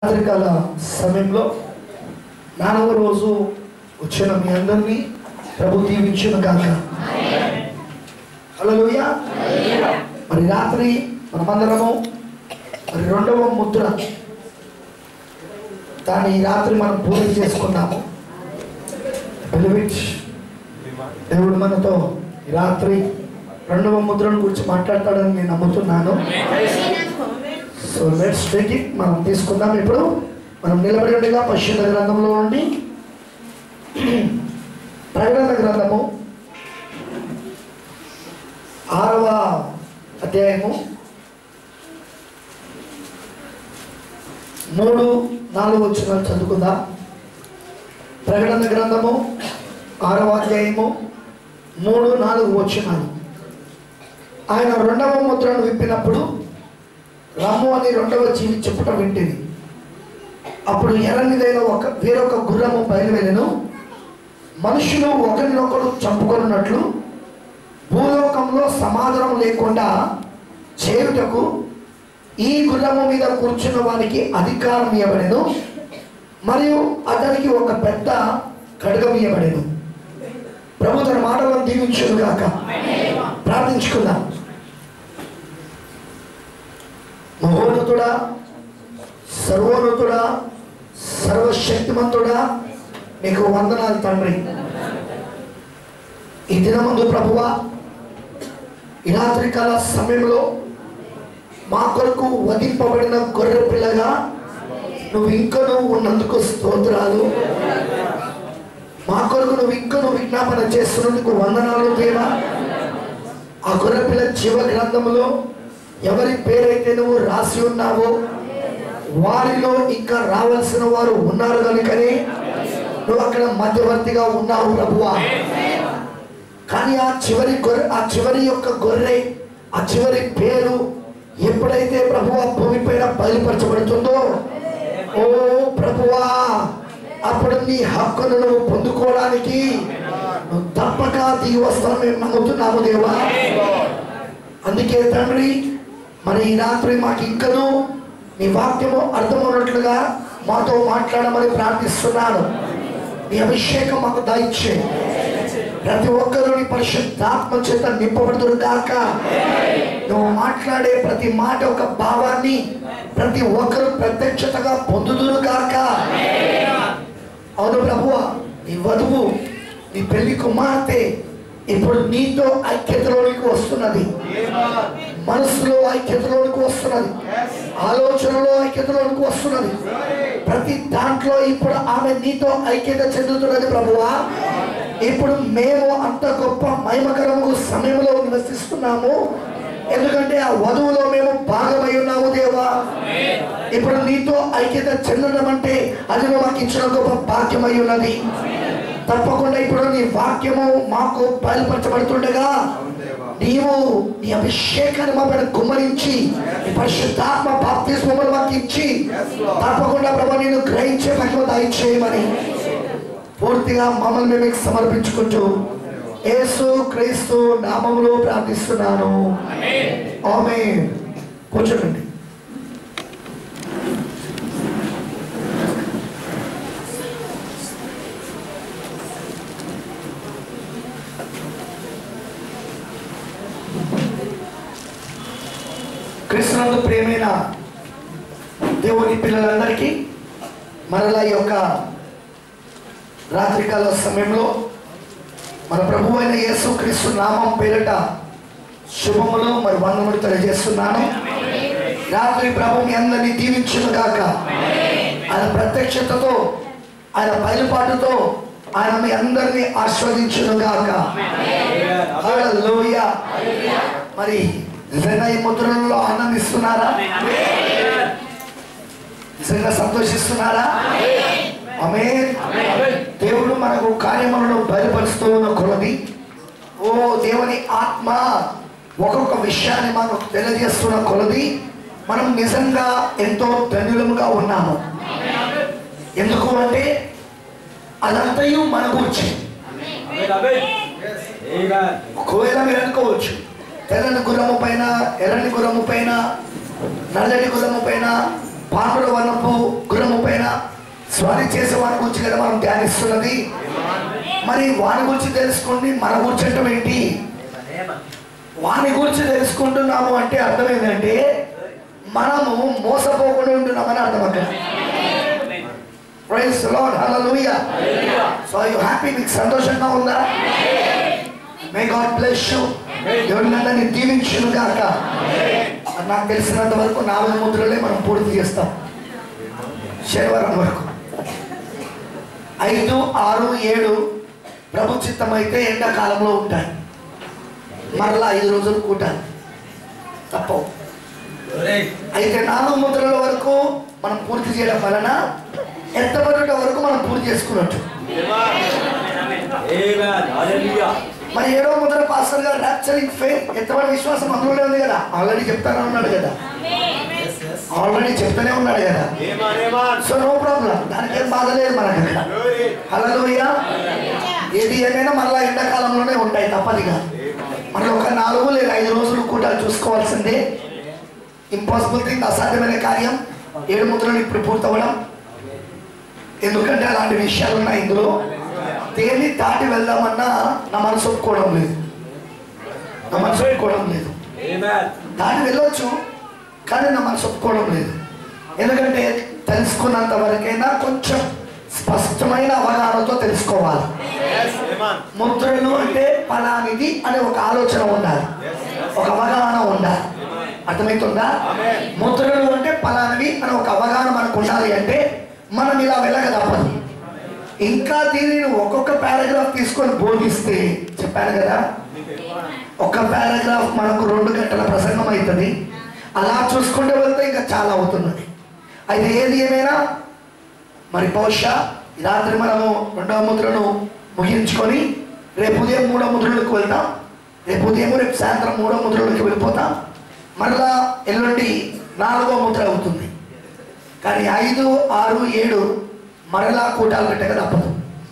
రాత్రికాల సమయంలో నాలుగవ రోజు వచ్చిన మీ అందరినీ ప్రభు దీవించిన కాక హలోయ మరి రాత్రి మనమందరము మరి రెండవ ముద్ర దాన్ని ఈ రాత్రి మనం పూర్తి చేసుకున్నాము Beloved, దేవుడు మనతో ఈ రాత్రి రెండవ ముద్రను గురించి మాట్లాడతాడని నేను నమ్ముతున్నాను సో లెట్స్ టేక్ ఇట్ మనం తీసుకుందాం ఇప్పుడు మనం నిలబడి ఉండగా పశ్చిమ గ్రంథంలో నుండి ప్రకటన గ్రంథము ఆరవ అధ్యాయము మూడు నాలుగు వచ్చిన చదువుకుందాం ప్రకటన గ్రంథము ఆరవ అధ్యాయము మూడు నాలుగు వచ్చినాలు ఆయన రెండవ ముద్రను విప్పినప్పుడు రాము అని రెండవ జీవి చెప్పుట వింటిది అప్పుడు ఎర్రనిదైన ఒక వేరొక గుర్రము బయలువెళ్ళను మనుషులు ఒకరినొకరు చంపుకొనున్నట్లు భూలోకంలో సమాధానం లేకుండా చేయుటకు ఈ గుర్రము మీద కూర్చున్న వానికి అధికారం ఇవ్వబడెను మరియు అతనికి ఒక పెద్ద ఖడ్గం ఇవ్వబడెను ప్రభు తన మాటలను దీవించును గాక ప్రార్థించుకుందాం మహోన్నతుడా సర్వోన్నతుడా సర్వశక్తిమంతుడా నీకు వందనాలు తండ్రి ఈ దినమందు ప్రభువా ఈ రాత్రికాల సమయంలో మా కొరకు వధింపబడిన గొర్రె పిల్లగా నువ్వు ఇంకనూ ఉన్నందుకు స్తోత్రాలు మా కొరకు నువ్వు ఇంకనూ విజ్ఞాపన చేస్తున్నందుకు వందనాలు దేవా ఆ గొర్రె పిల్ల జీవ గ్రంథములో ఎవరి పేరైతే నువ్వు రాసి ఉన్నావో వారిలో ఇంకా రావాల్సిన వారు ఉన్నారు కనుకనే నువ్వు అక్కడ మధ్యవర్తిగా ఉన్నావు ప్రభువా కానీ ఆ చివరి గొర్రె ఆ చివరి యొక్క గొర్రె ఆ చివరి పేరు ఎప్పుడైతే ప్రభువా భూమిపైన బయలుపరచబడుతుందో ఓ ప్రభువా అప్పుడు నీ హక్కును నువ్వు పొందుకోవడానికి నువ్వు తప్పక దిగి వస్తాను మేము నమ్ముతున్నాము దేవా అందుకే తండ్రి మరి ఈ రాత్రి మాకు ఇంకనూ నీ వాక్యము అర్థమవునట్లుగా మాతో మాట్లాడమని ప్రార్థిస్తున్నాను నీ అభిషేకం మాకు దయచే ప్రతి ఒక్కరూ నీ పరిశుద్ధాత్మ చేత నింపబడుతురు కాక నువ్వు మాట్లాడే ప్రతి మాట ఒక భావాన్ని ప్రతి ఒక్కరు ప్రత్యక్షతగా పొందుదురు కాక అవును ప్రభువా నీ వధువు నీ పెళ్లి కుమార్తె ఇప్పుడు నీతో ఐక్యతలోనికి వస్తున్నది మనసులో ఐక్యతలోనికి వస్తున్నది ఆలోచనలో ఐక్యతలోనికి వస్తున్నది ప్రతి దాంట్లో ఇప్పుడు ఆమె నీతో ఐక్యత చెందుతున్నది ప్రభువా ఇప్పుడు మేము అంత గొప్ప మహిమకరము సమయంలో నివసిస్తున్నాము ఎందుకంటే ఆ వధువులో మేము భాగమై ఉన్నాము దేవా ఇప్పుడు నీతో ఐక్యత చెందడం అంటే అది నువ్వు మాకు ఇచ్చిన గొప్ప భాగ్యమై ఉన్నది తప్పకుండా ఇప్పుడు నీ వాక్యము మాకు బయలుపరచబడుతుండగా నీవు నీ అభిషేకాన్ని మా పైన కుమ్మరించి నీ పరిశుద్ధాత్మ బాప్తిస్మములు మాకు ఇచ్చి తప్పకుండా ప్రభు నేను గ్రహించే మహిమ దయచేయమని పూర్తిగా మమ్మల్ని మేము మీకు సమర్పించుకుంటూ యేసు క్రీస్తు నామములో ప్రార్థిస్తున్నాను ఆమె కూర్చోండి కృష్ణుడు ప్రేమైన దేవుని పిల్లలందరికీ మరలా ఈ యొక్క రాత్రికాల సమయంలో మన ప్రభు అయిన యేసు క్రీస్తు నామం పేరిట శుభములు మరి వందములు తెలియజేస్తున్నాను రాత్రి ప్రభు మీ అందరినీ దీవించును గాక ఆయన ప్రత్యక్షతతో ఆయన బయలుపాటుతో ఆయన మీ అందరినీ ఆస్వాదించును గాక హల్లెలూయా మరి నిజంగా ఈ ముద్రలలో ఆనందిస్తున్నారా నిజంగా సంతోషిస్తున్నారా ఆమె దేవుడు మనకు కార్యములను బయలుపరుస్తూ ఉన్న కొలది ఓ దేవుని ఆత్మ ఒక్కొక్క విషయాన్ని మనకు తెలియజేస్తున్న కొలది మనం నిజంగా ఎంతో ధన్యులముగా ఉన్నాము ఎందుకు అంటే అదంతయు మన గురించి ఒకవేళ మీరు అనుకోవచ్చు తెల్లని గుర్రము పైన ఎర్రని గుర్రము పైన నల్లటి గుర్రము పైన పాముల వనపు గుర్రం స్వారీ చేసే వారి గురించి కదా మనం ధ్యానిస్తున్నది మరి వాని గురించి తెలుసుకోండి మన గురించి అంటే ఏంటి వాని గురించి తెలుసుకుంటున్నాము అంటే అర్థం ఏంటంటే మనము మోసపోకుండా ఉంటున్నామని అర్థం అక్కడ praise lord hallelujah so you happy మీకు సంతోషంగా ఉందా మే గాడ్ బ్లెస్ యు దేవుడు నన్ను దీవించును గాక మరి నాకు తెలిసినంత వరకు నాలుగు ముద్రలే మనం పూర్తి చేస్తాం శనివారం వరకు ఐదు ఆరు ఏడు ప్రభు చిత్తం అయితే ఎండాకాలంలో ఉంటాయి మరలా ఐదు రోజులు కూటాలి తప్పవు అయితే నాలుగు ముద్రల వరకు మనం పూర్తి చేయడం వలన ఎత్తబడుట వరకు మనం పూర్తి చేసుకున్నట్టు మరి ఏడో ముద్ర పాస్టర్ గారు ర్యాప్చరింగ్ ఫెయిత్ ఎత్తబడి విశ్వాసం అందులోనే ఉంది కదా ఆల్రెడీ చెప్తానే ఉన్నాడు కదా ఆల్రెడీ చెప్తానే ఉన్నాడు కదా సో నో ప్రాబ్లం దానికి ఏం బాధ లేదు మనకు అక్కడ హల్లెలూయా ఏది ఏమైనా మళ్ళా ఎండాకాలంలోనే ఉంటాయి తప్పదిగా మరి ఒక నాలుగు లేదా ఐదు రోజులు కూడా చూసుకోవాల్సిందే ఇంపాసిబుల్ థింగ్ అసాధ్యమైన కార్యం ఏడు ముద్రలు ఇప్పుడు పూర్తవడం ఎందుకంటే అలాంటి విషయాలు ఉన్నాయి ఇందులో దేన్ని దాటి వెళ్దామన్నా నా మనసు ఒప్పుకోవడం లేదు నా మనసు ఒప్పుకోవడం లేదు దాటి వెళ్ళొచ్చు కానీ నా మనసు ఒప్పుకోవడం లేదు ఎందుకంటే తెలుసుకున్నంత వరకైనా కొంచెం స్పష్టమైన అవగాహనతో తెలుసుకోవాలి ముద్రలు అంటే ఫలానిది అనే ఒక ఆలోచన ఉండాలి ఒక అవగాహన ఉండాలి అర్థమవుతుందా ముద్రలు అంటే ఫలానివి అనే ఒక అవగాహన మనకు ఉండాలి అంటే మనం ఇలా వెళ్ళక తప్పదు ఇంకా దీనిని ఒక్కొక్క పారాగ్రాఫ్ తీసుకొని బోధిస్తే చెప్పాను కదా ఒక పారాగ్రాఫ్ మనకు రెండు గంటల ప్రసంగం అవుతుంది అలా చూసుకుంటూ వెళ్తే ఇంకా చాలా అవుతున్నది అయితే ఏది ఏమైనా మరి బహుశా ఈ రాత్రి మనము రెండవ ముద్రను ముగించుకొని రేపు ఉదయం మూడో ముద్రలకు వెళ్తాం రేపు ఉదయం రేపు సాయంత్రం మూడో ముద్రలోకి వెళ్ళిపోతాం మరలా ఎల్లుండి నాలుగో ముద్ర అవుతుంది కానీ ఐదు ఆరు ఏడు మరలా కూటాలు పెట్టక తప్పదు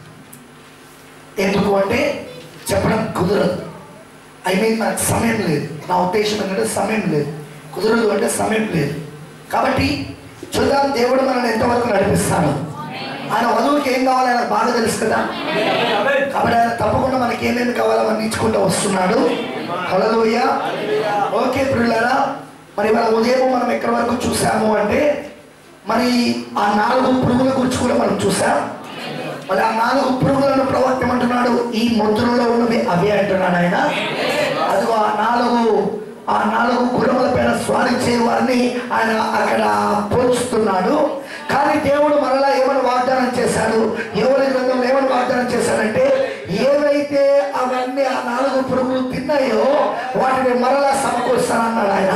ఎందుకు అంటే చెప్పడం కుదరదు ఐ మీన్ మనకు సమయం లేదు నా ఉద్దేశం ఏంటంటే సమయం లేదు కుదరదు అంటే సమయం లేదు కాబట్టి చూద్దాం దేవుడు మనల్ని ఎంతవరకు నడిపిస్తాడు ఆయన వధువుకి ఏం కావాలో ఆయన బాగా తెలుసు కదా కాబట్టి ఆయన తప్పకుండా మనకి ఏమేమి కావాలో అవన్నీ ఇచ్చుకుంటూ వస్తున్నాడు హలోయ ఓకే పిల్లరా మరి మన ఉదయం మనం ఎక్కడి వరకు చూసాము అంటే మరి ఆ నాలుగు పురుగుల గురించి కూడా మనం చూసాం మరి ఆ నాలుగు పురుగులను ప్రవక్త ఏమంటున్నాడు ఈ ముద్రలో ఉన్నవి అవే అంటున్నాడు ఆయన అదిగో ఆ నాలుగు ఆ నాలుగు గుర్రముల పైన స్వారీ వారిని ఆయన అక్కడ పోల్చుతున్నాడు కానీ దేవుడు మరలా ఏమని వాగ్దానం చేశాడు ఎవరి గ్రంథంలో ఏమని వాగ్దానం చేశాడంటే ఏవైతే అవన్నీ ఆ నాలుగు పురుగులు తిన్నాయో వాటిని మరలా సమకూరుస్తానన్నాడు ఆయన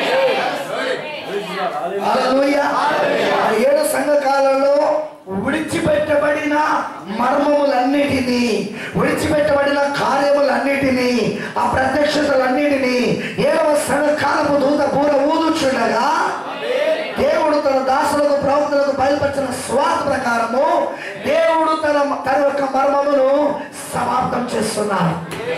హల్లెలూయా. ఆ ఏడు సంఘకాలలో విడిచిపెట్టబడిన మర్మములన్నిటినీ విడిచిపెట్టబడిన కార్యములన్నిటినీ ఆ ప్రత్యక్షతలన్నిటినీ ఏడవ సంఘకాలపు దూత పూర ఊదుచుండగా దేవుడు తన దాసులకు ప్రవక్తలకు బయలుపరిచిన స్వాత ప్రకారము దేవుడు తన తన యొక్క మర్మమును సమాప్తం చేస్తున్నాడు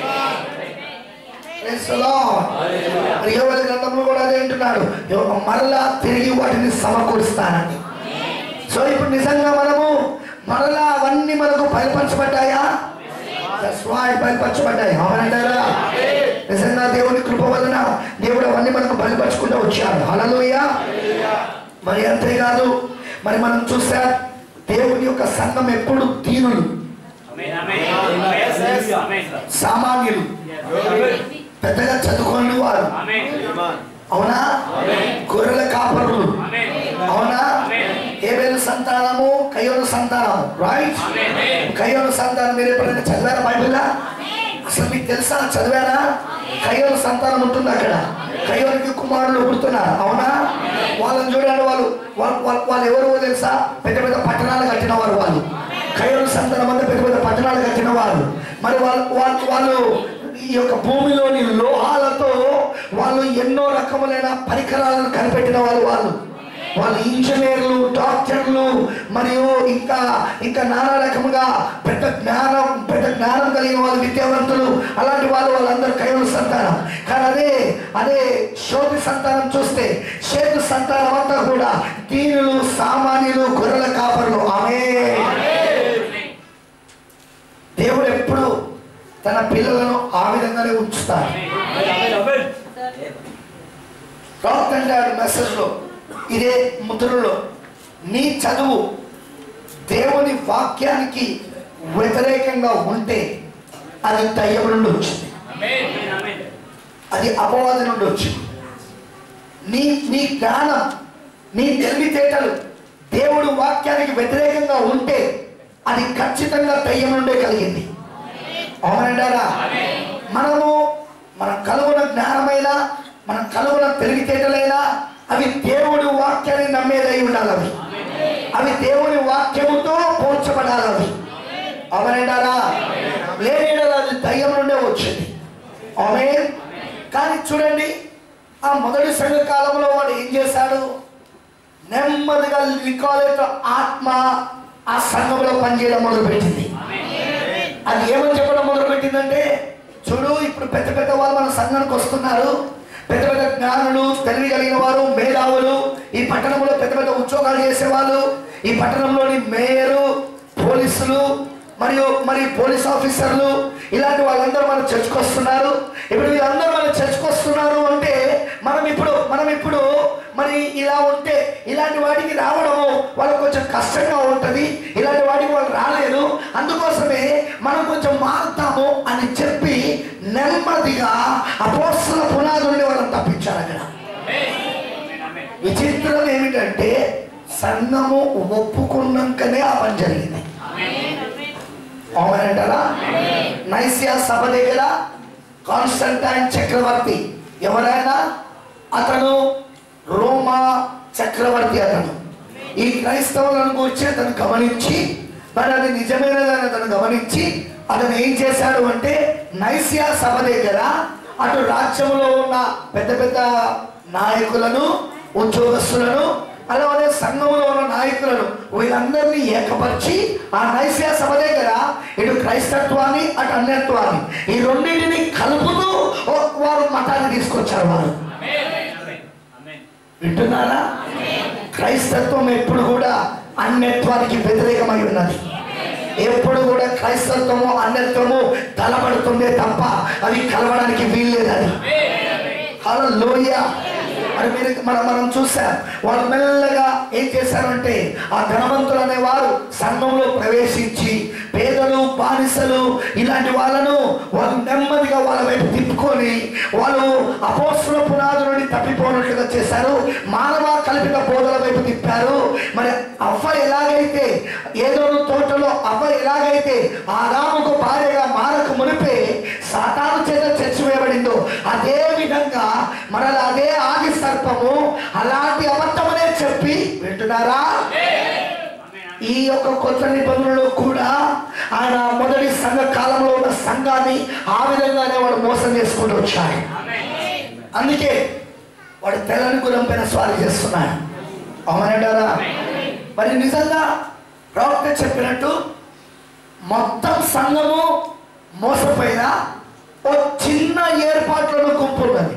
Praise the Lord. మరి యోవేలు గ్రంథంలో కూడా అదే అంటున్నాడు యెహోవా మరలా తిరిగి వాటిని సమకూరుస్తానని సో ఇప్పుడు నిజంగా మనము మరలా అవన్నీ మనకు బయలుపరచబడ్డాయా That's why బయలుపరచబడ్డాయి అవునంటారా నిజంగా దేవుని కృప వలన దేవుడు అవన్నీ మనకు బయలుపరచుకుంటూ వచ్చాడు హలలోయ మరి అంతేకాదు మరి మనం చూస్తే దేవుని యొక్క సంఘం ఎప్పుడు దీనులు సామాన్యులు పెద్దగా చదువుకోని వారు అవునా గొర్రెల కాపరులు అవునా ఏబేలు సంతానము కయ్యోను సంతానము రైట్ కయ్యోను సంతానం మీరు ఎప్పుడైనా చదివారా బైబిల్లా అసలు మీకు తెలుసా చదివారా కయ్యోను సంతానం ఉంటుంది అక్కడ కయ్యోనికి కుమారులు పుడుతున్నారు అవునా వాళ్ళని చూడండి వాళ్ళు వాళ్ళు వాళ్ళు- వాళ్ళు ఎవరు తెలుసా పెద్ద పెద్ద పట్టణాలు కట్టిన వారు వాళ్ళు కయ్యోను సంతానం అంతా పెద్ద పెద్ద పట్టణాలు కట్టిన వారు మరి వాళ్ళు వాళ్ళు వాళ్ళు ఈ యొక్క భూమిలోని లోహాలతో వాళ్ళు ఎన్నో రకములైన పరికరాలను కనిపెట్టిన వాళ్ళు వాళ్ళు వాళ్ళు ఇంజనీర్లు డాక్టర్లు మరియు ఇంకా ఇంకా నానా రకముగా పెద్ద జ్ఞానం పెద్ద జ్ఞానం కలిగిన వాళ్ళు విద్యావంతులు అలాంటి వాళ్ళు వాళ్ళందరూ కైవల సంతానం కానీ అదే అదే శోధి సంతానం చూస్తే శేతు సంతానం అంతా కూడా దీనులు సామాన్యులు గొర్రెల కాపరులు ఆమె పిల్లలను ఆ విధంగానే ఉంచుతారు ప్రవక్త అంటాడు మెసేజ్లో ఇదే ముద్రలో నీ చదువు దేవుని వాక్యానికి వ్యతిరేకంగా ఉంటే అది దయ్యం నుండి వచ్చింది అది అపవాది నుండి వచ్చింది నీ నీ జ్ఞానం నీ తెలివితేటలు దేవుడు వాక్యానికి వ్యతిరేకంగా ఉంటే అది ఖచ్చితంగా దయ్యం నుండే కలిగింది అవునంటారా మనము మనం కలుగున జ్ఞానమైన మనం కలుగున తెలివితేటలైనా అవి దేవుడి వాక్యాన్ని నమ్మేదై ఉండాలి అవి అవి దేవుని వాక్యముతో పోల్చబడాలి అవి అవునంటారా లేని అది దయ్యం నుండే వచ్చింది ఆమె కానీ చూడండి ఆ మొదటి సంఘ కాలంలో వాడు ఏం చేశాడు నెమ్మదిగా లికాలేట ఆత్మ ఆ సంఘంలో పనిచేయడం మొదలుపెట్టింది అది ఏమని చెప్పడం మొదలుపెట్టిందంటే చూడు ఇప్పుడు పెద్ద పెద్ద వాళ్ళు మన సంఘానికి వస్తున్నారు పెద్ద పెద్ద జ్ఞానులు తెలివి కలిగిన వారు మేధావులు ఈ పట్టణంలో పెద్ద పెద్ద ఉద్యోగాలు చేసేవాళ్ళు ఈ పట్టణంలోని మేయరు పోలీసులు మరియు మరి పోలీస్ ఆఫీసర్లు ఇలాంటి వాళ్ళందరూ మన చర్చకు వస్తున్నారు ఇప్పుడు వీళ్ళందరూ మన చర్చకు వస్తున్నారు అంటే మనం ఇప్పుడు మనం ఇప్పుడు మరి ఇలా ఉంటే ఇలాంటి వాటికి రావడము వాళ్ళకు కొంచెం కష్టంగా ఉంటుంది ఇలాంటి వాటికి వాళ్ళు రాలేదు అందుకోసమే మనం కొంచెం మారుతాము అని చెప్పి నెమ్మదిగా అపోస్తుల పునాదుల్ని వాళ్ళని తప్పించారు అక్కడ విచిత్రం ఏమిటంటే సంఘము ఒప్పుకున్నాకనే ఆ పని జరిగింది అవునంటారా నైసియా సభ దగ్గర కాన్స్టంటైన్ చక్రవర్తి ఎవరైనా అతను రోమా చక్రవర్తి అతను ఈ క్రైస్తవులను గురించి అతను గమనించి మరి అది నిజమైనదని అతను గమనించి అతను ఏం చేశాడు అంటే నైసియా సభ దగ్గర అటు రాజ్యంలో ఉన్న పెద్ద పెద్ద నాయకులను ఉద్యోగస్తులను అలానే సంఘంలో ఉన్న నాయకులను వీళ్ళందరినీ ఏకపరిచి ఆ నైసియా సభ దగ్గర ఇటు క్రైస్తత్వాన్ని అటు అన్యత్వాన్ని ఈ రెండింటిని కలుపుతూ ఓ- వారు మతాన్ని తీసుకొచ్చారు వారు వింటున్నారా క్రైస్తత్వం ఎప్పుడు కూడా అన్యత్వానికి వ్యతిరేకమై ఉన్నది ఎప్పుడు కూడా క్రైస్తత్వము అన్యత్వము తలబడుతుందే తప్ప అది కలవడానికి వీల్లేదు అది హలో లోయ మరి మీరు మనం మనం చూసాం వాళ్ళు మెల్లగా ఏం చేశారంటే ఆ ధనవంతులు అనేవారు సంఘంలో ప్రవేశించి పేదలు బానిసలు ఇలాంటి వాళ్ళను వాళ్ళు నెమ్మదిగా వాళ్ళ వైపు తిప్పుకొని వాళ్ళు అపోస్తుల పునాదు నుండి తప్పిపోయినట్లుగా చేశారు మానవ కల్పిత బోధల వైపు తిప్పారు మరి అవ్వ ఎలాగైతే ఏదో తోటలో అవ్వ ఎలాగైతే ఆ రాముకు భార్యగా మారకు మునిపే సాతాను చేత చచ్చివేయబడిందో అదే విధంగా మరల అదే ఆది సర్పము అలాంటి అబద్ధమనే చెప్పి వింటున్నారా ఈ యొక్క కొత్త నిబంధనలు కూడా ఆయన మొదటి సంఘ కాలంలో ఉన్న సంఘాన్ని ఆ విధంగానే వాడు మోసం చేసుకుంటూ వచ్చాడు అందుకే వాడు తెల్లని గురం పైన స్వారీ చేస్తున్నాడు అవునంటారా మరి నిజంగా ప్రవక్త చెప్పినట్టు మొత్తం సంఘము మోసపోయిన ఓ చిన్న ఏర్పాట్లను గుంపు ఉన్నది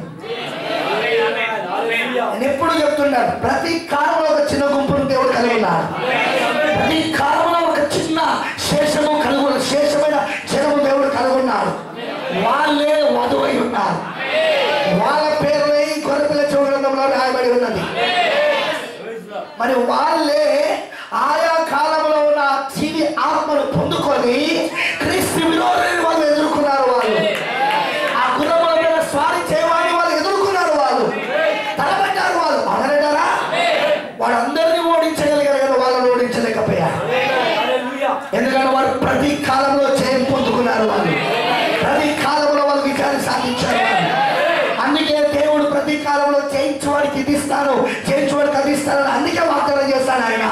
నేను ఎప్పుడు చెప్తున్నాను ప్రతి కాలంలో ఒక చిన్న గుంపును దేవుడు కలిగి ఉన్నాడు ప్రతి కాలంలో ఒక చిన్న శేషము కలుగు శేషమైన జనము దేవుడు కలిగి ఉన్నాడు వాళ్ళే వధువై ఉన్నారు వాళ్ళ పేరులై గొర్రెపిల్ల చూడంలో రాయబడి ఉన్నది మరి వాళ్ళే ఆయా కాలంలో ఉన్న జీవి ఆత్మను పొందుకొని క్రీస్తు విరోధులని వాళ్ళు ఎదుర్కొన్నారు వాళ్ళు ఆ గుర్రముల మీద స్వారీ చేయవాలని వాళ్ళు ఎదుర్కొన్నారు వాళ్ళు తలబడ్డారు వాళ్ళు అనరంటారా వాళ్ళందరినీ ఓడించగలిగారు కదా వాళ్ళని ఓడించలేకపోయారు ఎందుకంటే వారు ప్రతి కాలంలో జయం పొందుకున్నారు వాళ్ళు ప్రతి కాలంలో వాళ్ళు విజయాన్ని సాధించారు వాళ్ళు అందుకే దేవుడు ప్రతి కాలంలో జయించువాడికి ఇది ఇస్తాను జయించువాడికి అది ఇస్తాను అందుకే వాగ్దానం చేస్తాడు ఆయన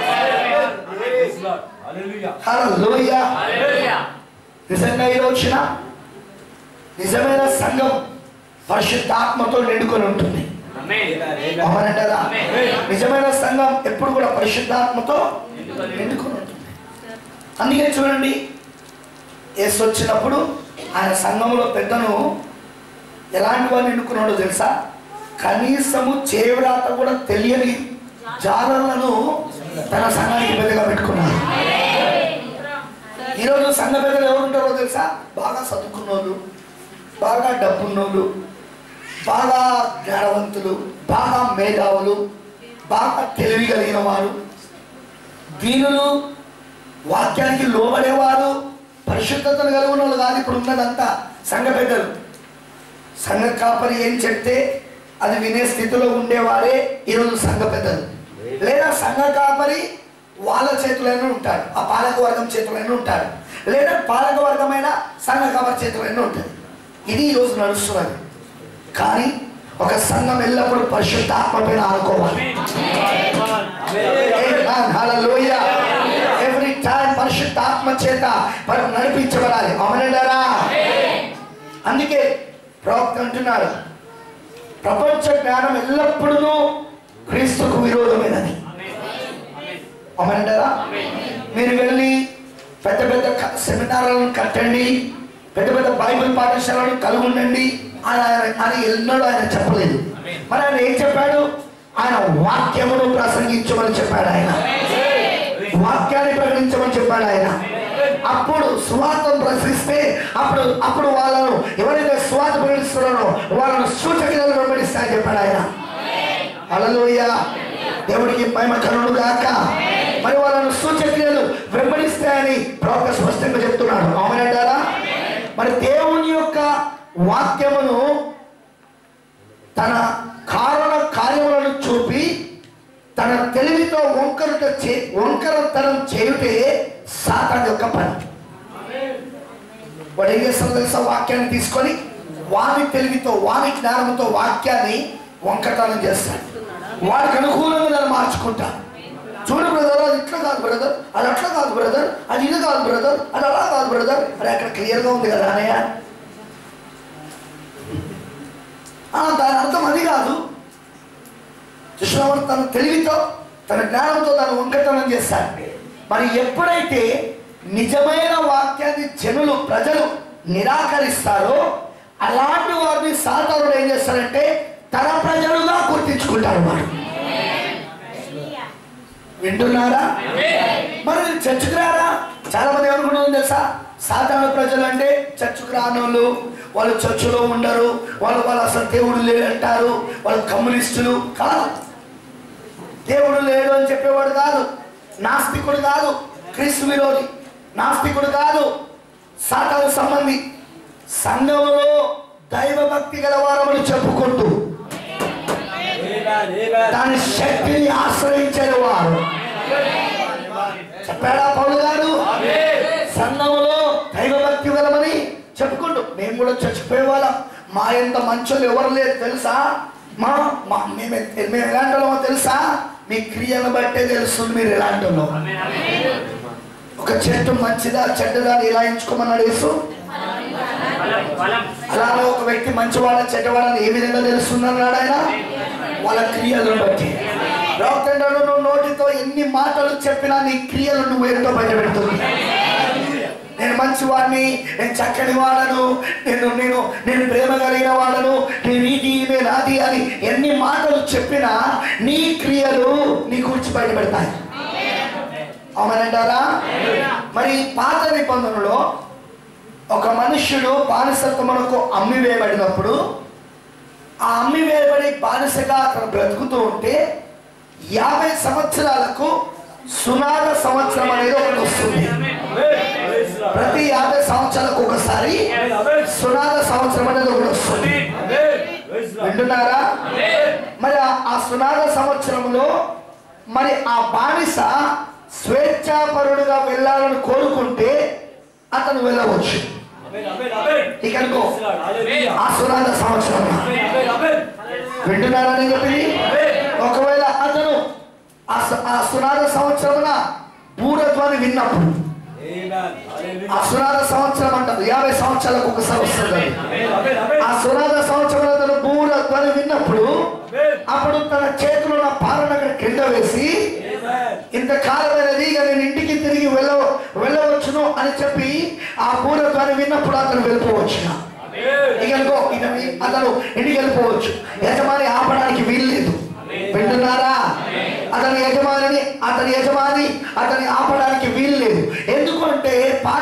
హల్లెలూయా నిజంగా ఈ రోజున నిజమైన సంఘం పరిశుద్ధాత్మతో నిండుకొని ఉంటుంది అవునంటారా నిజమైన సంఘం ఎప్పుడు కూడా పరిశుద్ధాత్మతో నిండుకొని ఉంటుంది అందుకే చూడండి యేసు వచ్చినప్పుడు ఆయన సంఘంలో పెద్దను ఎలాంటి వాడిని ఎన్నుకున్నాడో తెలుసా కనీసము చేవ్రాత కూడా తెలియని జాలర్లను తన సంఘానికి పెద్దగా పెట్టుకున్నాడు ఈరోజు సంఘ పెద్దలు ఎవరు ఉంటారో తెలుసా బాగా చదువుకున్నోళ్ళు బాగా డబ్బున్నోళ్ళు బాగా జ్ఞానవంతులు బాగా మేధావులు బాగా తెలివి కలిగిన వారు దీనులు వాక్యానికి లోబడేవారు పరిశుద్ధతను కలిగిన వాళ్ళు కాదు ఇప్పుడు ఉన్నదంతా సంఘ పెద్దలు సంఘ కాపరి ఏం చెప్తే అది వినే స్థితిలో ఉండేవారే ఈరోజు సంఘ పెద్దలు లేదా సంఘ కాపరి వాళ్ళ చేతులైనా ఉంటాడు ఆ పాలక వర్గం చేతులైనా ఉంటాడు లేదా పాలక వర్గమైన సంఘ కాపరి చేతులైనా ఉంటుంది ఇది ఈరోజు నడుస్తున్నది కానీ ఒక సంఘం ఎల్లప్పుడూ పరిశుద్ధ ఆత్మ పైన ఆనుకోవాలి ఎవ్రీ టైం పరిశుద్ధ ఆత్మ చేత మనం నడిపించబడాలి అవునంటారా అందుకే ప్రవక్త అంటున్నాడు ప్రపంచ జ్ఞానం ఎల్లప్పుడూ క్రీస్తుకు విరోధమైనది అవునంటారా మీరు వెళ్ళి పెద్ద పెద్ద క- సెమినార్లను కట్టండి పెద్ద పెద్ద బైబిల్ పాఠశాలను కలిగి ఉండండి అని ఆయన అని ఎన్నడూ ఆయన చెప్పలేదు మరి ఆయన ఏం చెప్పాడు ఆయన వాక్యమును ప్రసంగించమని చెప్పాడు ఆయన వాక్యాన్ని ప్రకటించమని చెప్పాడు ఆయన అప్పుడు సువార్తను ప్రశ్నిస్తే అప్పుడు అప్పుడు వాళ్ళను ఎవరైతే సువార్త ప్రకటిస్తున్నారో వాళ్ళను సూచకలను వెంబడిస్తాయని చెప్పాడు ఆయన అలలోయ దేవుడికి మహిమ కరుడు గాక మరి వాళ్ళను సూచక్రియలు వెంబడిస్తాయని ప్రవక్త స్పష్టంగా చెప్తున్నాడు అవునంటారా మరి దేవుని యొక్క వాక్యమును తన కారణ కార్యములను చూపి తన తెలివితో వంకరత చే వంకరతనం చేయుటే సాతాన్ యొక్క పని వాడు ఏం చేస్తాడు తెలుసా వాక్యాన్ని తీసుకొని వాని తెలివితో వాని జ్ఞానంతో వాక్యాన్ని వంకటనం చేస్తాడు వాడికి అనుకూలంగా దాన్ని మార్చుకుంటాడు చూడు బ్రదర్ అది ఇట్లా కాదు బ్రదర్ అది అట్లా కాదు బ్రదర్ అది ఇది కాదు బ్రదర్ అది అలా కాదు బ్రదర్ అది అక్కడ క్లియర్గా ఉంది కదా అనయ్య ఆ, దాని అర్థం అది కాదు కృష్ణవాడు తన తెలివితో తన జ్ఞానంతో తను వంకటనం చేస్తాడు మరి ఎప్పుడైతే నిజమైన వాక్యాన్ని జనులు ప్రజలు నిరాకరిస్తారో అలాంటి వారిని సాతానుడు ఏం చేస్తారంటే తన ప్రజలుగా గుర్తించుకుంటారు వారు వింటున్నారా మరి చర్చకు రారా చాలా మంది ఏమనుకుంటుంది తెలుసా సాధారణ ప్రజలు అంటే చర్చకు రానోళ్ళు వాళ్ళు చర్చిలో ఉండరు వాళ్ళు వాళ్ళు అసలు దేవుడు లేడంటారు వాళ్ళు కమ్యూనిస్టులు కాదు దేవుడు లేడు అని చెప్పేవాడు కాదు నాస్తికుడు కాదు క్రీస్తు విరోధి నాస్తికుడు కాదు సాతాను సంబంధి సంఘములో దైవ భక్తి గల వారమని చెప్పుకుంటూ దాని శక్తిని ఆశ్రయించే వారు చెప్పాడా పౌలు గారు సంఘములో దైవభక్తి గలమని చెప్పుకుంటూ మేము కూడా చచ్చిపోయే వాళ్ళం మా ఎంత మంచోళ్ళు ఎవరు లేరు తెలుసా మా మా మేము ఎ- మేము ఎలాంటి వాళ్ళమో తెలుసా మీ క్రియను బట్టే తెలుస్తుంది మీరు ఎలాంటి వాళ్ళో ఒక చెట్టు మంచిదా చెడ్డదా అని ఇలా ఎంచుకోమన్నాడు యేసు అలానే ఒక వ్యక్తి మంచివాడ చెడ్డవాడని ఏ విధంగా తెలుస్తుందన్నాడు ఆయన వాళ్ళ క్రియలను బట్టి ప్రవక్తంటాడు నువ్వు నోటితో ఎన్ని మాటలు చెప్పినా నీ క్రియలు నువ్వు ఏంటో బయటపెడుతుంది నేను మంచివాడిని నేను చక్కని వాడను నేను నేను నేను ప్రేమ కలిగిన వాడను నేను ఇది నేను అది అని ఎన్ని మాటలు చెప్పినా నీ క్రియలు నీ గురించి బయటపెడతాయి అవునంటారా మరి పాత నిబంధనలో ఒక మనుష్యుడు బానిసత్వమునకు అమ్మి వేయబడినప్పుడు ఆ అమ్మి వేయబడి బానిసగా అతను బ్రతుకుతూ ఉంటే యాభై సంవత్సరాలకు సునాద సంవత్సరం అనేది ఒకటి వస్తుంది ప్రతి యాభై సంవత్సరాలకు ఒకసారి సునాద సంవత్సరం అనేది ఒకటి వస్తుంది వింటున్నారా మరి ఆ- ఆ సునాద సంవత్సరంలో మరి ఆ బానిస స్వేచ్ఛాపరుడుగా వెళ్ళాలని కోరుకుంటే అతను వెళ్ళవచ్చు ఇక్కడికో ఆ సునాద సంవత్సరం వింటున్నారా నేను చెప్పింది ఒకవేళ అతను ఆ స- ఆ సునాద సంవత్సరమున భూరత్వాన్ని విన్నప్పుడు ఆ సునాద సంవత్సరం అంటారు యాభై సంవత్సరాలకు ఒకసారి వస్తుంది అది. ఆ సునాద సంవత్సరం అతను భూరత్వాన్ని విన్నప్పుడు అప్పుడు తన చేతిలో ఉన్న పాలన అక్కడ కింద వేసి ఇంతకాలమైనది ఇక నేను ఇంటికి తిరిగి వెళ్ళ వెళ్ళవచ్చును అని చెప్పి ఆ పూర్వత్వాన్ని విన్నప్పుడు అతను వెళ్ళిపోవచ్చున ఇకనుకో ఇక అతను ఇంటికి వెళ్ళిపోవచ్చు యజమాని ఆపడానికి వీలు లేదు వింటున్నారా అతని యజమానిని అతని యజమాని అతని ఆపడానికి వీలు లేదు ఎందుకంటే పాత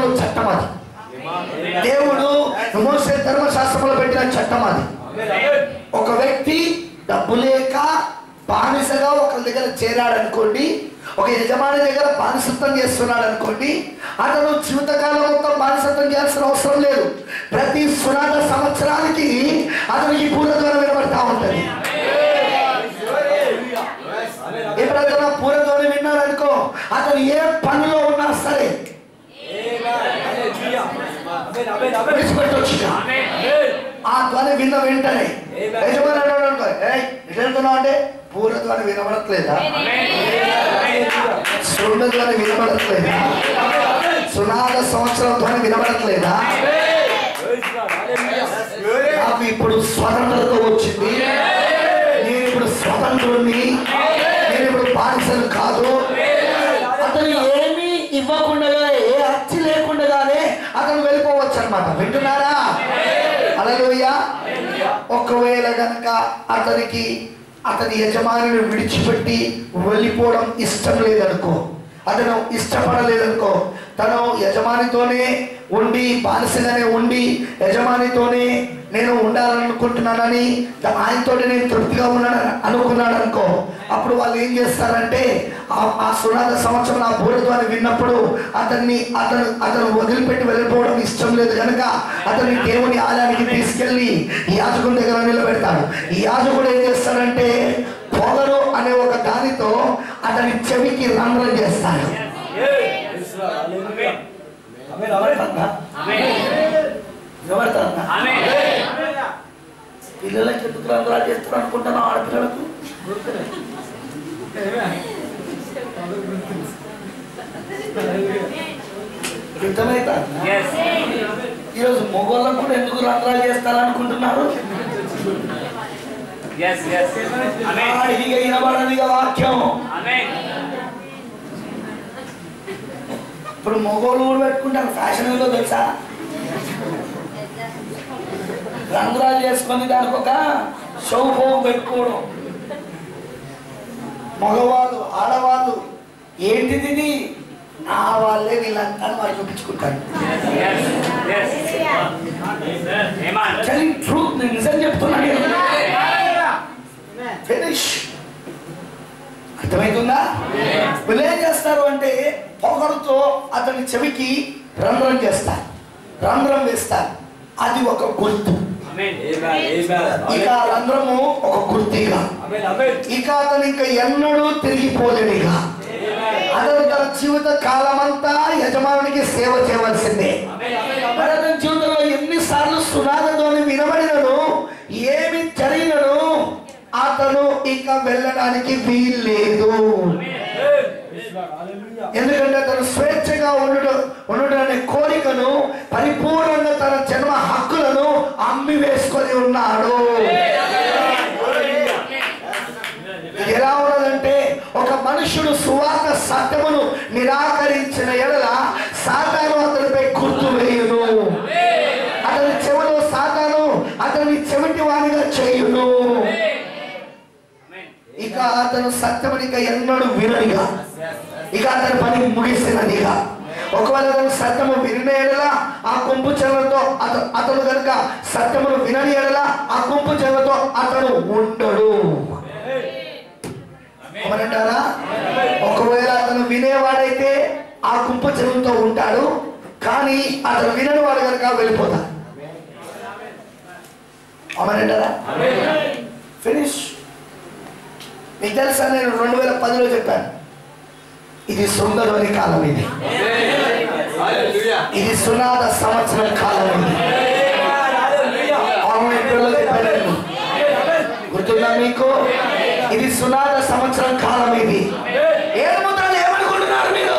ధర్మశాస్త్రంలో చట్టం అది దేవుడు మోసే ధర్మశాస్త్రంలో పెట్టిన చట్టం అది ఒక వ్యక్తి డబ్బు లేక బానిసగా ఒకరి దగ్గర చేరాడు అనుకోండి ఒక యజమాని దగ్గర బానిసత్వం చేస్తున్నాడు అనుకోండి అతను జీవితకాలం మొత్తం బానిసత్వం చేయాల్సిన అవసరం లేదు ప్రతి సునాద సంవత్సరానికి అతనికి పూర్వద్వారం వినబడతా ఉంటుంది ఎప్పుడైతే పూర్వద్వారం విన్నాడు అనుకో అతను ఏ పనిలో ఉన్నా సరే విడిచిపెట్టొచ్చు ఆ ధ్వని విన్న వెంటనే యజమాని అన్నాడు అనుకో "ఏయ్, ఎటు వెళ్తున్నావు అంటే పూర్వద్వారం వినబడట్లేదా సున్న ధ్వని వినబడట్లేదా సునాద సంవత్సరం ధ్వని వినబడట్లేదా నాకు ఇప్పుడు స్వతంత్రత వచ్చింది నేను ఇప్పుడు స్వతంత్రుణ్ణి నేను ఇప్పుడు బానిసలు కాదు అతను ఏమీ ఇవ్వకుండా ఏ అచ్చి లేకుండానే అతను వెళ్ళిపోవచ్చు అనమాట వింటున్నారా అలలోయ ఒకవేళ గనక అతనికి అతని యజమానిని విడిచిపెట్టి వెళ్ళిపోవడం ఇష్టం లేదనుకో అతను ఇష్టపడలేదనుకో తను యజమానితోనే ఉండి బానిసగానే ఉండి యజమానితోనే నేను ఉండాలనుకుంటున్నానని త- ఆయనతోటి నేను తృప్తిగా ఉన్నాను అనుకున్నాడు అనుకో అప్పుడు వాళ్ళు ఏం చేస్తారంటే ఆ- ఆ సునాద సంవత్సరం ఆ బూరద్వాన్ని విన్నప్పుడు అతన్ని అతను అతను వదిలిపెట్టి వెళ్ళిపోవడం ఇష్టం లేదు కనుక అతన్ని దేవుని ఆలయానికి తీసుకెళ్లి ఈ యాజకుని దగ్గర నిలబెడతాడు ఈ యాజకుడు ఏం చేస్తాడంటే పొగరు అనే ఒక దానితో అతని చెవికి రంధ్రం చేస్తాడు వినబడుతుందా? వినబడుతుందా? పిల్లలకి ఎందుకు రంధ్రాలు చేస్తారు అనుకుంటాను ఆడపిల్లలకు అర్థమవుతా ఈరోజు మొగోళ్ళకు కూడా ఎందుకు రంధ్రాలు చేస్తారనుకుంటున్నారు వాడికి ఇక వినబడదు ఇక వాక్యం ఇప్పుడు మొగోళ్ళు కూడా పెట్టుకుంటారు ఫ్యాషన్ ఏదో తెలుసా రంధ్రాలు చేసుకొని దానికి ఒక షో పోగు పెట్టుకోవడం మగవాళ్ళు ఆడవాళ్ళు ఏంటిది ఇది నా వాళ్ళే వీళ్ళంతా అని వాళ్ళు చూపించుకుంటారు ట్రూత్ నేను నిజం చెప్తున్నాను ఫినిష్ అర్థమవుతుందా వీళ్ళు ఏం చేస్తారు అంటే పొగరుతో అతని చెవికి రంధ్రం చేస్తారు రంధ్రం వేస్తారు అది ఒక గుర్తు ఇక ఆ రంధ్రము ఒక గుర్తిగా ఇక అతను ఇంకా ఎన్నడూ తిరిగిపోలేడిగా అతను తన జీవిత కాలమంతా యజమానునికి సేవ చేయవలసిందే మరి అతని జీవితంలో ఎన్నిసార్లు సునాదతోని వినబడినను ఏమి జరిగినను అతను ఇక వెళ్ళడానికి వీల్లేదు ఎందుకంటే అతను స్వేచ్ఛగా ఉండడం ఉండడం అనే కోరికను పరిపూర్ణంగా తన జన్మ హక్కులను అమ్మి వేసుకొని ఉన్నాడు ఇది ఎలా ఉన్నదంటే ఒక మనుషుడు సువార్త సత్యమును నిరాకరించిన ఎడల సాతాను అతనిపై గుర్తు వేయును అతని చెవిలో సాతాను అతని చెవిటి వానిగా చేయును ఇక అతను సత్యముని ఇక ఎన్నడూ వినడిగా ఇక అతని పని ముగిసినదిగా ఒకవేళ అతను సత్యము వినిన ఎడల ఆ గుంపు చెవులతో అతను అతను కనుక సత్యమును వినని ఎడల ఆ గుంపు చెవులతో అతను ఉండడు ఏమనంటారా ఒకవేళ అతను వినేవాడైతే ఆ గుంపు చెవులతో ఉంటాడు కానీ అతను వినని వాడు కనుక వెళ్ళిపోతాడు అమనంటారా ఫినిష్ మీకు తెలుసా నేను రెండు వేల పదిలో చెప్పాను ఇది సుందరవని కాలం ఇది ఇది సునాద సంవత్సరం కాలం ఇది అవును ఎప్పుడో చెప్పాను నేను. గుర్తుందా మీకు ఇది సునాద సంవత్సరం కాలం ఇది ఏడు ముద్రలు ఏమనుకుంటున్నారు మీరు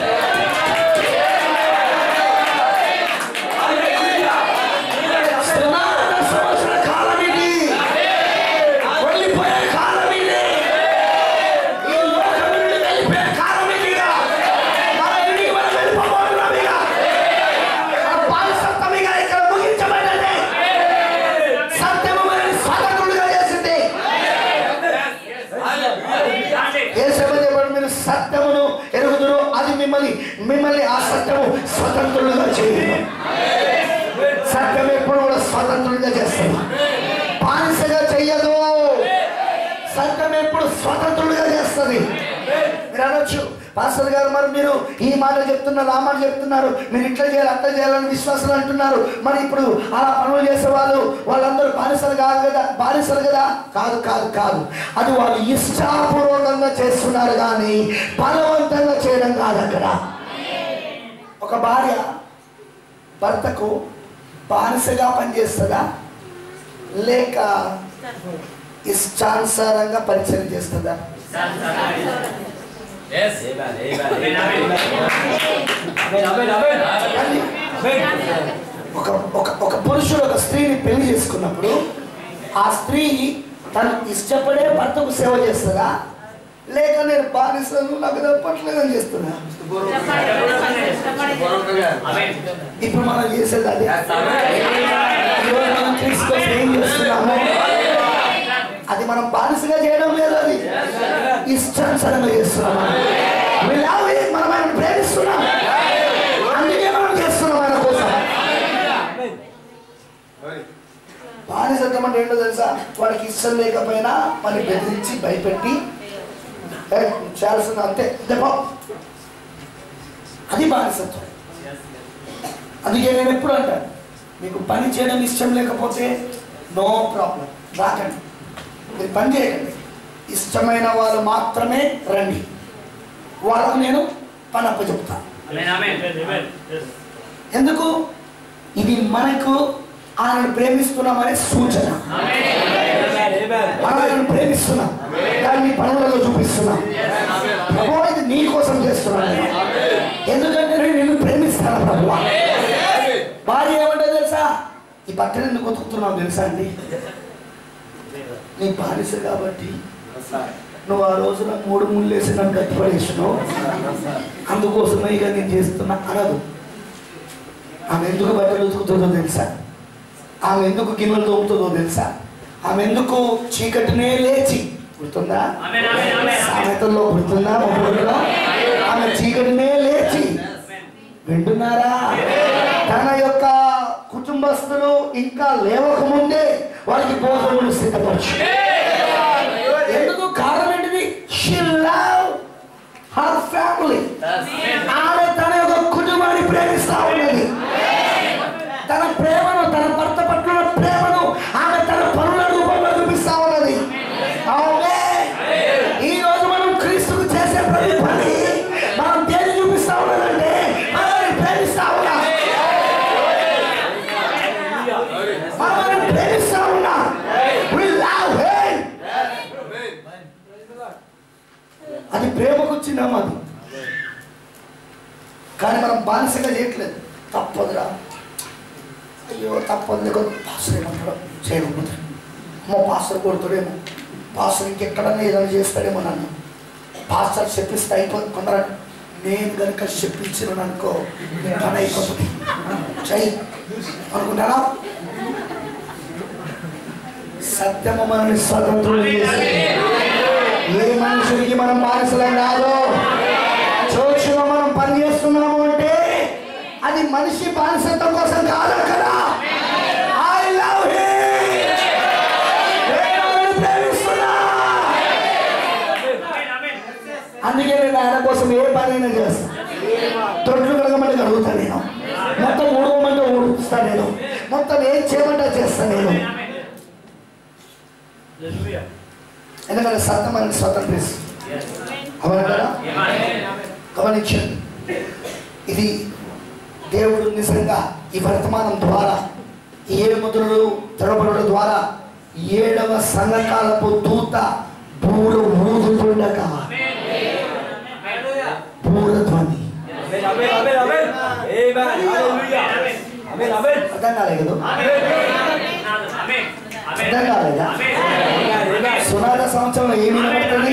సునాద సంవత్సర కాలం ఇది వెళ్ళిపోయే కాలం ఇది ఈ లోకం నుండి వెళ్ళిపోయే కాలం ఇది ఇక. మన ఇంటికి మనం వెళ్ళిపోబోతున్నాం ఇక. మన బానిసత్వం ఇక ఇక్కడ ముగించబడ్డది. సత్యము మనల్ని స్వతంత్రులుగా చేసింది యేసు మిమ్మల్ని మిమ్మల్ని ఆ సత్యము స్వతంత్రులుగా చేయదు సత్యం ఎప్పుడు కూడా స్వతంత్రులుగా చేస్తుంది బానిసగా చెయ్యదు సత్యం ఎప్పుడు స్వతంత్రులుగా చేస్తుంది మీరు అనొచ్చు పాస్టర్ గారు మరి మీరు ఈ మాట చెప్తున్నారు ఆ మాట చెప్తున్నారు మీరు ఇట్లా చేయాలి అట్లా చేయాలని విశ్వాసాలు అంటున్నారు మరి ఇప్పుడు అలా పనులు చేసే వాళ్ళు వాళ్ళందరూ బానిసలు కాదు కదా బానిసలు కదా కాదు కాదు కాదు అది వాళ్ళు ఇష్టాపూర్వకంగా చేస్తున్నారు కానీ బలవంతంగా చేయడం కాదు అక్కడ ఒక భార్య భర్తకు బానిసగా పనిచేస్తుందా లేక ఇష్టానుసారంగా పరిచయం చేస్తుందా Yes. Amen. Amen. కానీ ఒక ఒక ఒక పురుషుడు ఒక స్త్రీని పెళ్లి చేసుకున్నప్పుడు ఆ స్త్రీ తను ఇష్టపడే భర్తకు సేవ చేస్తుందా లేక నేను బానిసను నాకు తప్పట్లేదని చేస్తున్నా ఇప్పుడు మనం చేసేది అదే ఈరోజు మనం క్రీస్తు కోసం ఏం చేస్తున్నాము అది మనం బానిసగా చేయడం లేదు అది ఇష్టానుసారంగా చేస్తున్నాము We love him. మనం ఆయన ప్రేమిస్తున్నాం అందుకే మనం చేస్తున్నాం ఆయన కోసం బానిసత్వం అంటే ఏంటో తెలుసా వాడికి ఇష్టం లేకపోయినా మన బెదిరించి భయపెట్టి "ఏ, చేయాల్సింది అంతే దెబ్బ అది బానిసత్వం అందుకే నేను ఎప్పుడు అంటాను మీకు పని చేయడం ఇష్టం లేకపోతే నో ప్రాబ్లం రాకండి మీరు పని చేయకండి ఇష్టమైన వాళ్ళు మాత్రమే రండి వాళ్ళకు నేను పని అప్పచెప్తాను ఎందుకు ఇది మనకు ఆయనను ప్రేమిస్తున్నామనే సూచన మనం ఆయనను ప్రేమిస్తున్నాం దాన్ని పనులలో చూపిస్తున్నాం ప్రభు ఇది నీ కోసం చేస్తున్నాను నేను. ఎందుకంటే నేను నిన్ను ప్రేమిస్తాను ప్రభు భార్య ఏమంటే తెలుసా ఈ బట్టలు ఎందుకు ఉతుకుతున్నావు తెలుసా అండి నీ బానిస కాబట్టి నువ్వు ఆ రోజున మూడు ముళ్ళు వేసి నన్ను కట్టిపడేసినావు అందుకోసమే ఇక నేను చేస్తున్నా అనదు ఆమె ఎందుకు బట్టలు ఉతుకుతుందో తెలుసా ఆమె ఎందుకు గిన్నెలు తోముతుందో తెలుసా ఆమె ఎందుకు చీకటినే లేచి గుర్తుందా సామెతల్లో గుర్తుందా మొబైల్లో ఆమె చీకటినే లేచి వింటున్నారా తన యొక్క కుటుంబస్తులు ఇంకా లేవకముందే వాళ్ళకి భోజనములు సిద్ధపరచు ఎందుకు కారణం ఏంటిది షీ లవ్ హర్ ఫ్యామిలీ ఆమె తన యొక్క కుటుంబాన్ని ప్రేమిస్తా ఉన్నది తన ప్రేమను తన భర్త పట్ల ఉన్న ప్రేమను ఆమె తన పనుల రూపంలో చూపిస్తా ఉన్నది అవునే ఈ రోజు మనం క్రీస్తుకు చేసే ప్రతి పని మనం దేని చూపిస్తా ఉన్నదంటే మనల్ని ప్రేమిస్తా ఉన్నాం మనల్ని ప్రేమిస్తా ఉన్నాం We love him. అది ప్రేమకు చిహ్నం అది కానీ మనం బానిసగా చేయట్లేదు తప్పదురా అయ్యో తప్పదు లేకపోతే పాస్టర్ ఏమంటాడో చేయకపోతే అమ్మో పాస్టర్ కొడుతాడేమో పాస్టర్ ఇంకెక్కడన్నా ఏదైనా చేస్తాడేమో నన్ను పాస్టర్ చెప్పిస్తే అయిపోతుంది కొందరు నేను కనుక చెప్పించిన అనుకో నీ పని అయిపోతుంది చెయ్యి అనుకుంటారా సత్యము మనల్ని స్వతంత్రులు చేసింది ఏ మనుషుడికి మనం బానిసలం కాదు చోచులో మనం పని చేస్తున్నాము అంటే అది మనిషి బానిసత్వం కోసం కాదు అక్కడ ఐ లవ్ ప్రేమిస్తున్నా అందుకే నేను ఆయన కోసం ఏ పనైనా చేస్తాను తొట్లు కడగమంటే కడుగుతాను నేను మొత్తం ఊడవమంటే ఊడుస్తాను నేను మొత్తం ఏం చేయమంటే చేస్తాను నేను ఎందుకంటే సత్యం మనకి స్వతంత్రిస్తుంది అవునంటారా గమనించండి ఇది దేవుడు నిజంగా ఈ వర్తమానం ద్వారా ఈ ఏడు ముద్రలు తెరవబడడం ద్వారా ఏడవ సంఘకాలపు దూత బూరు ఊదుతుండగా బూరధ్వని అర్థం కాలేదు అర్థం కాలేదా సునాద సంవత్సరంలో ఏమి వినబడుతుంది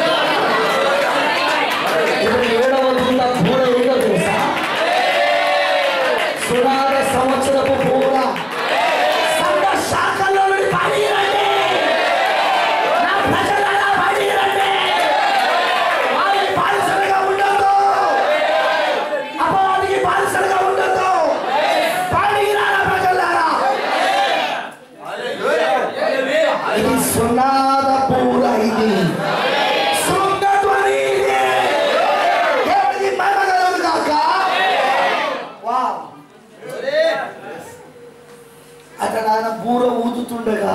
ఇప్పుడు ఏడవ దూత పూర ఏదో తెలుసా సునాద సంవత్సరపు పూర సంఘ శాఖల్లో నుండి బయటికి రండి. నా ప్రజలారా బయటికి రండి. వాళ్ళని బానిసలుగా ఉండొద్దు. ఆయన బూర ఊదుతుండగా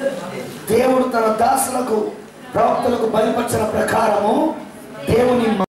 దేవుడు తన దాసులకు ప్రవక్తలకు బయలుపరిచిన ప్రకారము దేవుని